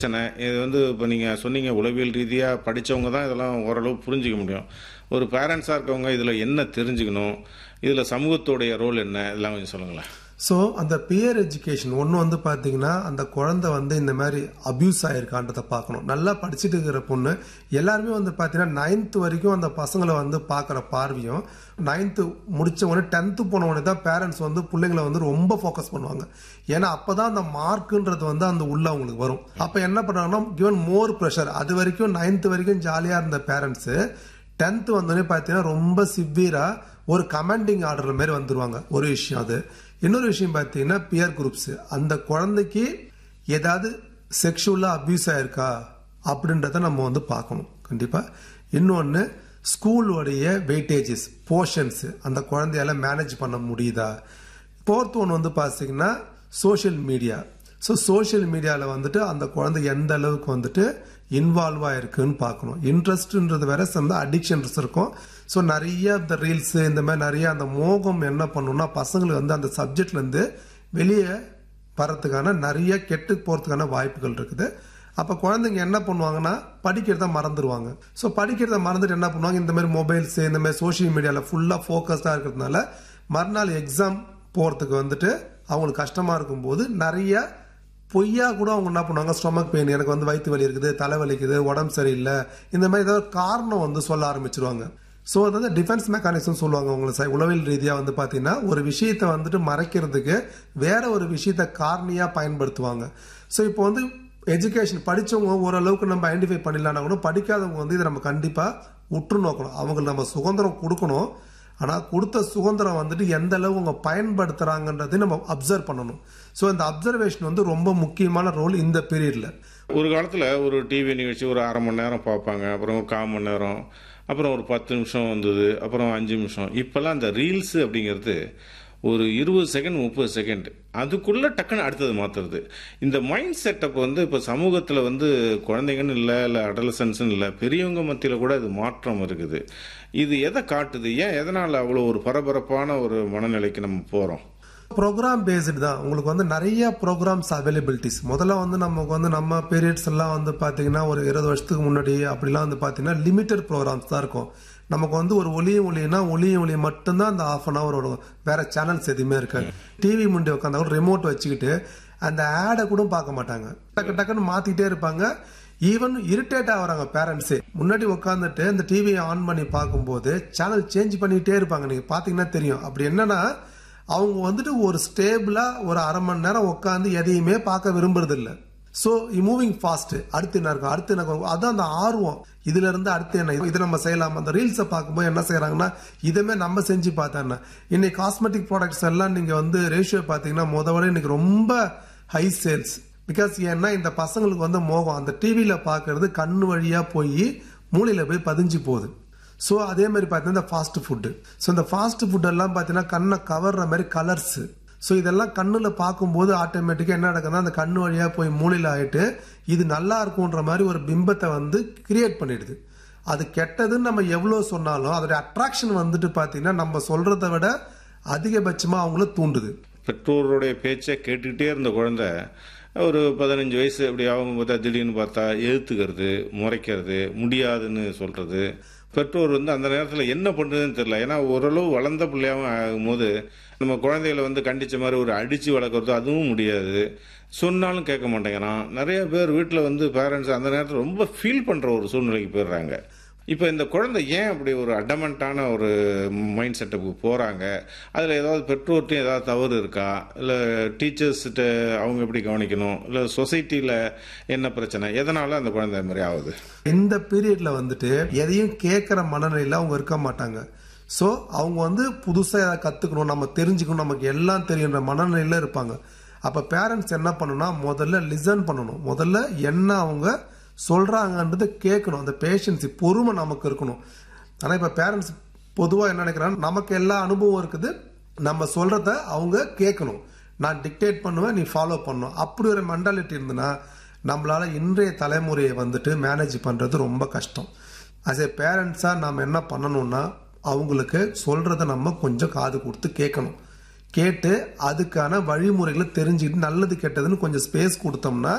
பிரச்சனை இது வந்து இப்போ நீங்கள் சொன்னீங்க உளவியல் ரீதியாக படித்தவங்க தான் இதெல்லாம் ஓரளவு புரிஞ்சிக்க முடியும் ஒரு பேரண்ட்ஸாக இருக்கவங்க இதில் என்ன தெரிஞ்சுக்கணும் இதில் சமூகத்துடைய ரோல் என்ன இதெல்லாம் கொஞ்சம் சொல்லுங்களேன் ஸோ அந்த பியர் எஜுகேஷன் ஒன்று வந்து பார்த்தீங்கன்னா அந்த குழந்தை வந்து இந்த மாதிரி அபியூஸ் ஆயிருக்கான்றதை பார்க்கணும் நல்லா படிச்சுட்டு இருக்கிற பொண்ணு எல்லாருமே வந்து பார்த்தீங்கன்னா நைன்த் வரைக்கும் அந்த பசங்களை வந்து பார்க்குற பார்வையும் நைன்த்து முடிச்ச உடனே டென்த்து போன உடனே தான் பேரண்ட்ஸ் வந்து பிள்ளைங்களை வந்து ரொம்ப ஃபோக்கஸ் பண்ணுவாங்க ஏன்னா அப்போ தான் அந்த மார்க்குன்றது வந்து அந்த உள்ள அவங்களுக்கு வரும் அப்போ என்ன பண்ணுறாங்கன்னா கிவன் மோர் ப்ரெஷர் அது வரைக்கும் நைன்த்து வரைக்கும் ஜாலியாக இருந்த பேரண்ட்ஸு டென்த்து வந்தோடனே பார்த்தீங்கன்னா ரொம்ப சிவியராக ஒரு கமெண்டிங் ஆர்டர் மாதிரி வந்துருவாங்க ஒரு விஷயம் அது இன்னொரு விஷயம் பார்த்தீங்கன்னா பியர் குரூப்ஸ் அந்த குழந்தைக்கு ஏதாவது செக்ஷுவலாக அபியூஸ் ஆயிருக்கா அப்படின்றத நம்ம வந்து பார்க்கணும் கண்டிப்பாக இன்னொன்று ஸ்கூலுடைய வெயிட்டேஜஸ் போர்ஷன்ஸ் அந்த குழந்தையால மேனேஜ் பண்ண முடியுதா ஃபோர்த் ஒன் வந்து பார்த்தீங்கன்னா சோஷியல் மீடியா ஸோ சோஷியல் மீடியாவில் வந்துட்டு அந்த குழந்தை எந்த அளவுக்கு வந்துட்டு இன்வால்வ் ஆயிருக்குன்னு பார்க்கணும் இன்ட்ரெஸ்ட்ன்றது வேற அந்த அடிக்ஷன்ஸ் இருக்கும் ஸோ நிறைய இந்த ரீல்ஸ் இந்த மாதிரி நிறைய அந்த மோகம் என்ன பண்ணுன்னா பசங்களுக்கு வந்து அந்த சப்ஜெக்ட்லேருந்து வெளியே வரத்துக்கான நிறைய கெட்டு போகிறதுக்கான வாய்ப்புகள் இருக்குது அப்போ குழந்தைங்க என்ன பண்ணுவாங்கன்னா படிக்கிறத மறந்துடுவாங்க ஸோ படிக்கிறத மறந்துட்டு என்ன பண்ணுவாங்க இந்த மாதிரி மொபைல்ஸ் இந்த மாதிரி சோஷியல் மீடியாவில் ஃபுல்லாக ஃபோக்கஸ்டாக இருக்கிறதுனால மறுநாள் எக்ஸாம் போகிறதுக்கு வந்துட்டு அவங்களுக்கு கஷ்டமாக இருக்கும்போது நிறைய பொய்யா கூட அவங்க என்ன பண்ணுவாங்க ஸ்டொமக் பெயின் எனக்கு வந்து வயிற்று வலி இருக்குது தலை வலிக்குது உடம்பு சரியில்லை இந்த மாதிரி ஏதாவது காரணம் வந்து சொல்ல ஆரம்பிச்சிருவாங்க ஸோ அது வந்து டிஃபென்ஸ் மெக்கானிசம் சொல்லுவாங்க உங்களுக்கு உளவியல் ரீதியாக வந்து பார்த்தீங்கன்னா ஒரு விஷயத்தை வந்துட்டு மறைக்கிறதுக்கு வேற ஒரு விஷயத்த காரணியாக பயன்படுத்துவாங்க ஸோ இப்போ வந்து எஜுகேஷன் படித்தவங்க ஓரளவுக்கு நம்ம ஐடென்டிஃபை பண்ணிடலாம்னா கூட படிக்காதவங்க வந்து இதை நம்ம கண்டிப்பாக உற்று நோக்கணும் அவங்களுக்கு நம்ம சுதந்திரம் கொடுக்கணும் ஆனால் கொடுத்த சுதந்திரம் வந்துட்டு எந்த அளவு அவங்க பயன்படுத்துகிறாங்கன்றதையும் நம்ம அப்சர்வ் பண்ணணும் ஸோ இந்த அப்சர்வேஷன் வந்து ரொம்ப முக்கியமான ரோல் இந்த பீரியடில் ஒரு காலத்தில் ஒரு டிவி நிகழ்ச்சி ஒரு அரை மணி நேரம் பார்ப்பாங்க அப்புறம் ஒரு கால் மணி நேரம் அப்புறம் ஒரு பத்து நிமிஷம் வந்தது அப்புறம் அஞ்சு நிமிஷம் இப்போல்லாம் அந்த ரீல்ஸு அப்படிங்கிறது ஒரு இருபது செகண்ட் முப்பது செகண்ட் அதுக்குள்ளே டக்குன்னு அடுத்தது மாற்றுறது இந்த மைண்ட் செட்டப் வந்து இப்போ சமூகத்தில் வந்து குழந்தைங்கன்னு இல்லை இல்லை அடலசன்ஸ்னு இல்லை பெரியவங்க மத்தியில் கூட இது மாற்றம் இருக்குது இது எதை காட்டுது ஏன் எதனால் அவ்வளோ ஒரு பரபரப்பான ஒரு மனநிலைக்கு நம்ம போகிறோம் ப்ரோக்ராம் பேஸ்டு தான் உங்களுக்கு வந்து நிறைய ப்ரோக்ராம்ஸ் அவைலபிலிட்டிஸ் முதல்ல வந்து நமக்கு வந்து நம்ம பீரியட்ஸ் எல்லாம் வந்து பார்த்தீங்கன்னா ஒரு இருபது வருஷத்துக்கு முன்னாடி அப்படிலாம் வந்து பார்த்தீங்கன்னா லிமிட்டட் ப்ரோக்ராம்ஸ் தான் இருக்கும் நமக்கு வந்து ஒரு ஒளியும் ஒளினா ஒளியும் ஒளி மட்டும்தான் அந்த ஆஃப் அன் ஹவர் வரும் வேற சேனல்ஸ் எதுவுமே இருக்காது டிவி முன்னாடி உட்காந்தா கூட ரிமோட் வச்சுக்கிட்டு அந்த ஆடை கூட பார்க்க மாட்டாங்க டக்கு டக்குன்னு மாத்திட்டே இருப்பாங்க ஈவன் இரிட்டேட் ஆகுறாங்க பேரண்ட்ஸே முன்னாடி உட்காந்துட்டு இந்த டிவியை ஆன் பண்ணி பார்க்கும்போது சேனல் சேஞ்ச் பண்ணிட்டே இருப்பாங்க நீங்க பாத்தீங்கன்னா தெரியும் அப்படி என்னன்னா அவங்க வந்துட்டு ஒரு ஸ்டேபிளா ஒரு அரை மணி நேரம் உட்காந்து எதையுமே பார்க்க விரும்புறது இல்லை ஸோ மூவிங் ஃபாஸ்ட் அடுத்து என்ன இருக்கும் அடுத்து என்ன இருக்கும் அதான் அந்த ஆர்வம் இதுல இருந்து அடுத்து என்ன இது நம்ம செய்யலாம் அந்த ரீல்ஸை பார்க்கும்போது என்ன செய்யறாங்கன்னா இதுமே நம்ம செஞ்சு பார்த்தா இன்னைக்கு காஸ்மெட்டிக் ப்ராடக்ட்ஸ் எல்லாம் நீங்க வந்து ரேஷியோ பார்த்தீங்கன்னா முத விட இன்னைக்கு ரொம்ப ஹை சேல்ஸ் பிகாஸ் ஏன்னா இந்த பசங்களுக்கு வந்து மோகம் அந்த டிவியில பார்க்கறது கண்ணு வழியா போய் மூளையில போய் பதிஞ்சு போகுது ஸோ அதே மாதிரி பார்த்தீங்கன்னா இந்த ஃபாஸ்ட் ஃபுட்டு ஸோ இந்த ஃபாஸ்ட் ஃபுட் எல்லாம் பார்த்தீங்கன்னா கண்ணை கவர்ற மாதிரி கலர்ஸ் ஸோ இதெல்லாம் கண்ணில் பார்க்கும்போது ஆட்டோமேட்டிக்காக என்ன நடக்குதுன்னா அந்த கண்ணு வழியாக போய் மூளையில் ஆகிட்டு இது நல்லா இருக்கும்ன்ற மாதிரி ஒரு பிம்பத்தை வந்து கிரியேட் பண்ணிடுது அது கெட்டதுன்னு நம்ம எவ்வளோ சொன்னாலும் அதோட அட்ராக்ஷன் வந்துட்டு பார்த்தீங்கன்னா நம்ம சொல்றதை விட அதிகபட்சமாக அவங்கள தூண்டுது பெற்றோருடைய பேச்சை கேட்டுக்கிட்டே இருந்த குழந்தை ஒரு பதினஞ்சு வயசு அப்படி ஆகும்போது திடீர்னு பார்த்தா எழுத்துக்கிறது முறைக்கிறது முடியாதுன்னு சொல்றது பெற்றோர் வந்து அந்த நேரத்தில் என்ன பண்ணுறதுன்னு தெரியல ஏன்னா ஓரளவு வளர்ந்த பிள்ளையாகவும் ஆகும்போது நம்ம குழந்தைகளை வந்து கண்டித்த மாதிரி ஒரு அடித்து வளர்க்குறதோ அதுவும் முடியாது சொன்னாலும் கேட்க மாட்டேங்கிறான் நிறைய பேர் வீட்டில் வந்து பேரண்ட்ஸ் அந்த நேரத்தில் ரொம்ப ஃபீல் பண்ணுற ஒரு சூழ்நிலைக்கு போயிடுறாங்க இப்போ இந்த குழந்தை ஏன் அப்படி ஒரு அடமெண்ட்டான ஒரு மைண்ட் செட்டப்புக்கு போகிறாங்க அதில் ஏதாவது பெற்றோர்ட்டையும் ஏதாவது தவறு இருக்கா இல்லை டீச்சர்ஸ்கிட்ட அவங்க எப்படி கவனிக்கணும் இல்லை சொசைட்டியில் என்ன பிரச்சனை எதனால அந்த குழந்தை மாதிரி ஆகுது இந்த பீரியட்ல வந்துட்டு எதையும் கேட்குற மனநிலையில் அவங்க இருக்க மாட்டாங்க ஸோ அவங்க வந்து புதுசாக ஏதாவது கற்றுக்கணும் நம்ம தெரிஞ்சுக்கணும் நமக்கு எல்லாம் தெரியுன்ற மனநிலையில் இருப்பாங்க அப்போ பேரண்ட்ஸ் என்ன பண்ணணும்னா முதல்ல லிசன் பண்ணணும் முதல்ல என்ன அவங்க சொல்றாங்கன்றது கேட்கணும் அந்த பேஷன்ஸ் பொறுமை நமக்கு இருக்கணும் ஆனால் இப்போ பேரண்ட்ஸ் பொதுவாக என்ன நினைக்கிறாங்க நமக்கு எல்லா அனுபவம் இருக்குது நம்ம சொல்றத அவங்க கேட்கணும் நான் டிக்டேட் பண்ணுவேன் நீ ஃபாலோ பண்ணணும் அப்படி ஒரு மென்டாலிட்டி இருந்ததுன்னா நம்மளால இன்றைய தலைமுறையை வந்துட்டு மேனேஜ் பண்றது ரொம்ப கஷ்டம் அஸ் ஏ பேரண்ட்ஸா நாம் என்ன பண்ணணும்னா அவங்களுக்கு சொல்றத நம்ம கொஞ்சம் காது கொடுத்து கேட்கணும் கேட்டு அதுக்கான வழிமுறைகளை தெரிஞ்சுக்கிட்டு நல்லது கெட்டதுன்னு கொஞ்சம் ஸ்பேஸ் கொடுத்தோம்னா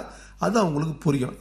அது அவங்களுக்கு புரியும்